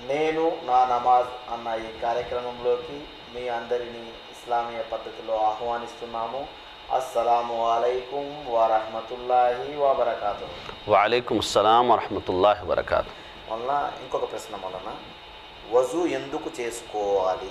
నేను నా నమాజ్ అన్న ఈ కార్యక్రమంలోకి మీ అందరినీ ఇస్లామీయ పద్ధతిలో ఆహ్వానిస్తున్నాము అస్సలాము అలైకుం వరహమతుల్లాహి వబర్కాతు వాలేకుమ్ అస్సలాం వరహమతుల్లాహి వరకాతు వలన ఇంకొక ప్రశ్న వలన వజు ఎందుకు చేసుకోవాలి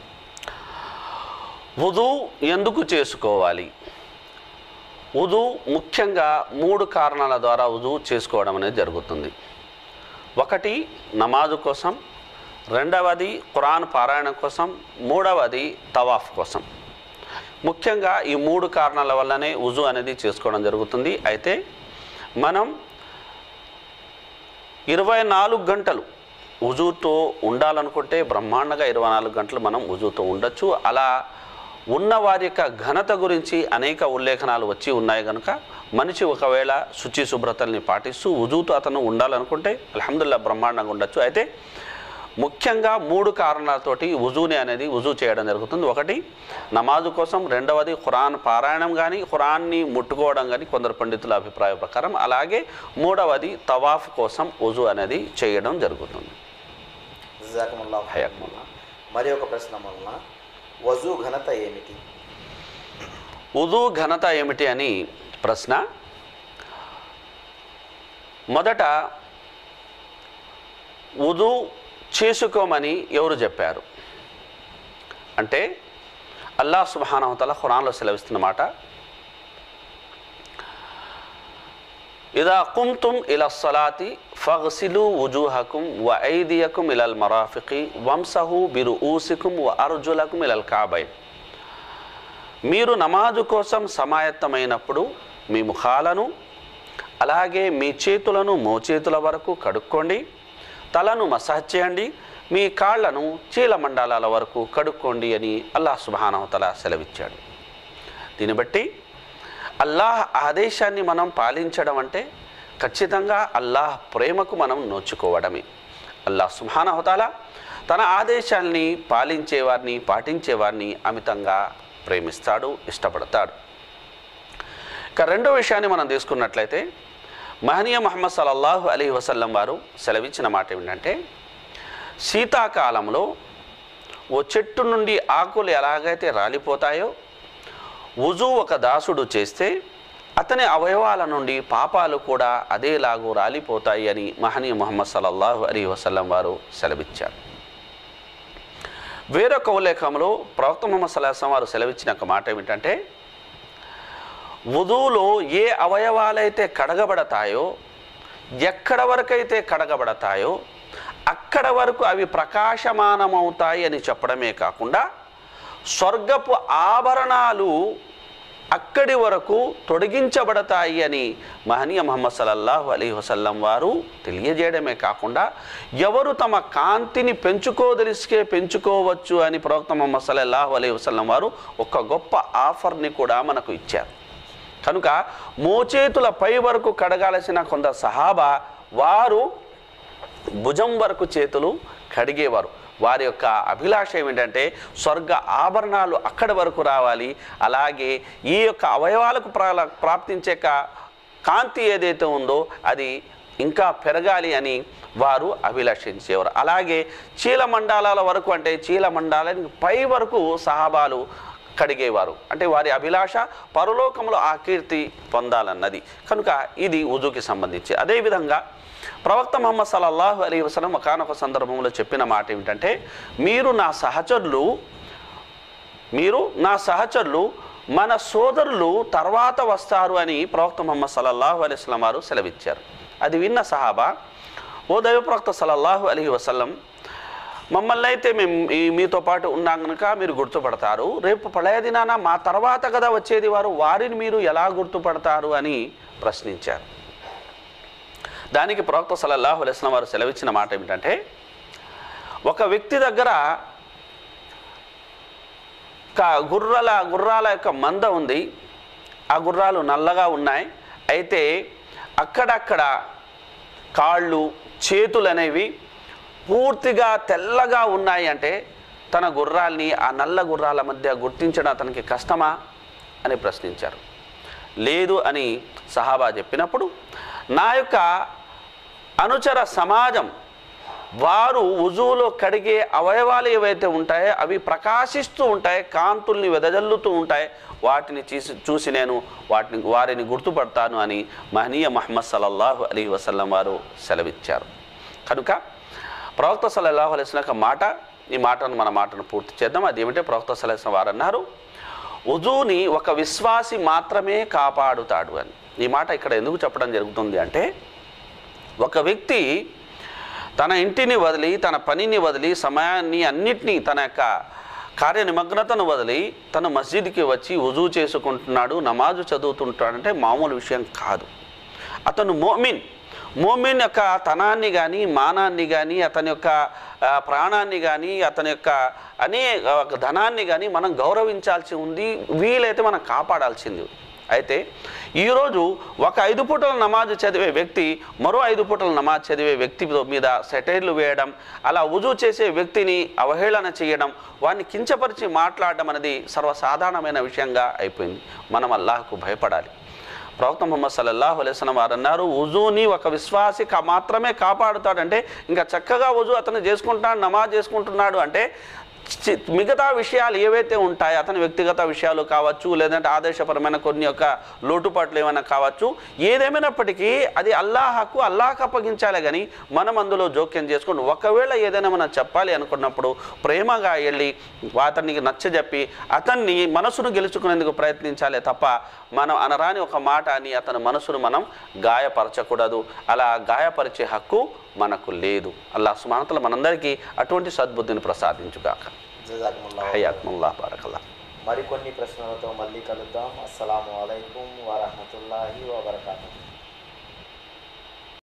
ఉదు ఎందుకు చేసుకోవాలి ఉదు ముఖ్యంగా మూడు కారణాల ద్వారా ఉదు చేసుకోవడం అనేది జరుగుతుంది ఒకటి నమాజు కోసం రెండవది ఖురాన్ పారాయణ కోసం మూడవది తవాఫ్ కోసం ముఖ్యంగా ఈ మూడు కారణాల వల్లనే ఉజు అనేది చేసుకోవడం జరుగుతుంది అయితే మనం ఇరవై నాలుగు గంటలు ఉజుతో ఉండాలనుకుంటే బ్రహ్మాండంగా ఇరవై నాలుగు గంటలు మనం ఉజుతో ఉండొచ్చు అలా ఉన్న వారి యొక్క ఘనత గురించి అనేక ఉల్లేఖనాలు వచ్చి ఉన్నాయి కనుక మనిషి ఒకవేళ శుచి శుభ్రతల్ని పాటిస్తూ ఉజుతో అతను ఉండాలనుకుంటే అల్హమ్దుల్లా బ్రహ్మాండంగా ఉండొచ్చు అయితే ముఖ్యంగా మూడు కారణాలతోటి ఉజుని అనేది ఉజు చేయడం జరుగుతుంది ఒకటి నమాజు కోసం రెండవది ఖురాన్ పారాయణం కానీ ఖురాన్ని ముట్టుకోవడం కానీ కొందరు పండితుల అభిప్రాయ ప్రకారం అలాగే మూడవది తవాఫ్ కోసం ఉజు అనేది చేయడం జరుగుతుంది జజాకముల్లా హయాకుముల్లా. మరి ఒక ప్రశ్న వలన వజు ఘనత ఏమిటి ఉదు ఘనత ఏమిటి అని ప్రశ్న మొదట ఉదు చేసుకోమని ఎవరు చెప్పారు అంటే అల్లాహ్ సుబానవతల ఖురాన్లో సెలవిస్తున్న మాట ఇదా కుంతుం ఇల సలాతి ఫగ్సిలు వుజూహకుం వ ఐదియకుం ఇలల్ మరాఫికి వంసహు బిరు ఊసికుం వ అర్జులకుం ఇలల్ కాబై మీరు నమాజు కోసం సమాయత్తమైనప్పుడు మీ ముఖాలను అలాగే మీ చేతులను మోచేతుల వరకు కడుక్కోండి తలను మసాజ్ చేయండి మీ కాళ్లను చీలమండలాల వరకు కడుక్కోండి అని అల్లాహ్ సుబానవతల సెలవిచ్చాడు దీన్ని బట్టి అల్లాహ్ ఆదేశాన్ని మనం పాలించడం అంటే ఖచ్చితంగా అల్లాహ్ ప్రేమకు మనం నోచుకోవడమే అల్లాహ్ సుబానవతాల తన ఆదేశాల్ని పాలించేవారిని పాటించేవారిని అమితంగా ప్రేమిస్తాడు ఇష్టపడతాడు ఇక రెండో విషయాన్ని మనం తీసుకున్నట్లయితే మహనీయ మహమ్మద్ సల్లల్లాహు అలీ వసల్లం వారు సెలవిచ్చిన మాట ఏమిటంటే శీతాకాలంలో ఓ చెట్టు నుండి ఆకులు ఎలాగైతే రాలిపోతాయో వుజు ఒక దాసుడు చేస్తే అతని అవయవాల నుండి పాపాలు కూడా అదేలాగూ రాలిపోతాయి అని మహనీయ ముహమ్మద్ సల్లల్లాహు అలీ వసల్లం వారు సెలవిచ్చారు వేరొక ఉల్లేఖంలో ప్రవక్త ముహమ్మద్ సల్లాహం వారు సెలవిచ్చిన ఒక మాట ఏమిటంటే వుదువులో ఏ అవయవాలైతే కడగబడతాయో ఎక్కడ వరకైతే కడగబడతాయో అక్కడ వరకు అవి ప్రకాశమానమవుతాయి అని చెప్పడమే కాకుండా స్వర్గపు ఆభరణాలు అక్కడి వరకు తొలగించబడతాయి అని మహనీయ మహమ్మద్ సల్లల్లాహు అలీ వసల్లం వారు తెలియజేయడమే కాకుండా ఎవరు తమ కాంతిని పెంచుకోదలిసికే పెంచుకోవచ్చు అని ప్రవక్త మహమ్మద్ సల్లల్లాహు అలీ వసల్లం వారు ఒక గొప్ప ఆఫర్ని కూడా మనకు ఇచ్చారు కనుక మోచేతుల పై వరకు కడగాల్సిన కొంత సహాబా వారు భుజం వరకు చేతులు కడిగేవారు వారి యొక్క అభిలాష ఏమిటంటే స్వర్గ ఆభరణాలు అక్కడి వరకు రావాలి అలాగే ఈ యొక్క అవయవాలకు ప్రా ప్రాప్తించే కా- కాంతి ఏదైతే ఉందో అది ఇంకా పెరగాలి అని వారు అభిలాషించేవారు అలాగే చీలమండాలాల వరకు అంటే చీలమండాలానికి పై వరకు సహాబాలు కడిగేవారు అంటే వారి అభిలాష పరలోకంలో ఆ కీర్తి పొందాలన్నది కనుక ఇది ఉజుకి సంబంధించి అదేవిధంగా ప్రవక్త ముహమ్మద్ సల్లల్లాహు అలీ వసలం ఒకనొక సందర్భంలో చెప్పిన మాట ఏమిటంటే మీరు నా సహచరులు మీరు నా సహచరులు మన సోదరులు తర్వాత వస్తారు అని ప్రవక్త ముహమ్మద్ సల్లల్లాహు అలీ వసలం వారు సెలవిచ్చారు అది విన్న సహాబా ఓ దైవ ప్రవక్త సల్లల్లాహు అలీ వసల్లం మమ్మల్ని అయితే మేము ఈ మీతో పాటు ఉన్నాం కనుక మీరు గుర్తుపడతారు రేపు ప్రళయ దినాన మా తర్వాత కదా వచ్చేది వారు వారిని మీరు ఎలా గుర్తుపడతారు అని ప్రశ్నించారు దానికి ప్రవక్త సల్లల్లాహు అలైస్లం వారు సెలవిచ్చిన మాట ఏమిటంటే ఒక వ్యక్తి దగ్గర ఒక గుర్రాల గుర్రాల యొక్క మంద ఉంది ఆ గుర్రాలు నల్లగా ఉన్నాయి అయితే అక్కడక్కడ కాళ్ళు చేతులు అనేవి పూర్తిగా తెల్లగా ఉన్నాయి అంటే తన గుర్రాల్ని ఆ నల్ల గుర్రాల మధ్య గుర్తించడం అతనికి కష్టమా అని ప్రశ్నించారు లేదు అని సహాబా చెప్పినప్పుడు నా యొక్క అనుచర సమాజం వారు ఉజువులో కడిగే అవయవాలు ఏవైతే ఉంటాయో అవి ప్రకాశిస్తూ ఉంటాయి కాంతుల్ని వెదజల్లుతూ ఉంటాయి వాటిని చూసి చూసి నేను వాటిని వారిని గుర్తుపడతాను అని మహనీయ మహమ్మద్ సల్లల్లాహు అలీ వసల్లం వారు సెలవిచ్చారు కనుక ప్రవక్త సల్లల్లాహు అలైస్లం యొక్క మాట ఈ మాటను మన మాటను పూర్తి చేద్దాం అది ఏమిటంటే ప్రవక్త సలహా వారు అన్నారు ఉజుని ఒక విశ్వాసి మాత్రమే కాపాడుతాడు అని ఈ మాట ఇక్కడ ఎందుకు చెప్పడం జరుగుతుంది అంటే ఒక వ్యక్తి తన ఇంటిని వదిలి తన పనిని వదిలి సమయాన్ని అన్నిటినీ తన యొక్క కార్యనిమగ్నతను వదిలి తన మస్జిద్కి వచ్చి ఉజూ చేసుకుంటున్నాడు నమాజు చదువుతుంటాడంటే మామూలు విషయం కాదు అతను మోమిన్ మోమిన్ యొక్క తనాన్ని కానీ మానాన్ని కానీ అతని యొక్క ఆ, ప్రాణాన్ని కానీ అతని యొక్క అనే ఒక ధనాన్ని కానీ మనం గౌరవించాల్సి ఉంది వీలైతే మనం కాపాడాల్సింది అయితే ఈరోజు ఒక ఐదు పూటల నమాజ్ చదివే వ్యక్తి మరో ఐదు పూటల నమాజ్ చదివే వ్యక్తి మీద సెటైర్లు వేయడం అలా ఉజు చేసే వ్యక్తిని అవహేళన చేయడం వాడిని కించపరిచి మాట్లాడడం అనేది సర్వసాధారణమైన విషయంగా అయిపోయింది మనం అల్లాహకు భయపడాలి ప్రవక్త ముహమ్మద్ సల్లల్లాహు అలైస్లం వారు అన్నారు ఉజుని ఒక విశ్వాసి కా మాత్రమే కాపాడుతాడంటే ఇంకా చక్కగా ఉజు అతను చేసుకుంటాడు నమాజ్ చేసుకుంటున్నాడు అంటే చి- మిగతా విషయాలు ఏవైతే ఉంటాయో అతని వ్యక్తిగత విషయాలు కావచ్చు లేదంటే ఆదేశపరమైన కొన్ని యొక్క లోటుపాట్లు ఏమైనా కావచ్చు ఏదేమైనప్పటికీ అది అల్లాహకు అల్లాహకు అప్పగించాలి కానీ మనం అందులో జోక్యం చేసుకుని ఒకవేళ ఏదైనా మనం చెప్పాలి అనుకున్నప్పుడు ప్రేమగా వెళ్ళి అతనికి నచ్చజెప్పి అతన్ని మనసును గెలుచుకునేందుకు ప్రయత్నించాలి తప్ప మనం అనరాని ఒక మాట అని అతని మనసును మనం గాయపరచకూడదు అలా గాయపరిచే హక్కు మనకు లేదు అల్లా సుమానతలు మనందరికీ అటువంటి సద్బుద్ధిని ప్రసాదించుగాక జజాకుముల్లాహ్ హయాత్ముల్లా బారకల్లా మరికొన్ని ప్రశ్నలతో మళ్ళీ కలుద్దాం అస్సలాము అలైకుం వరహమతుల్లాహి వబర్కాతు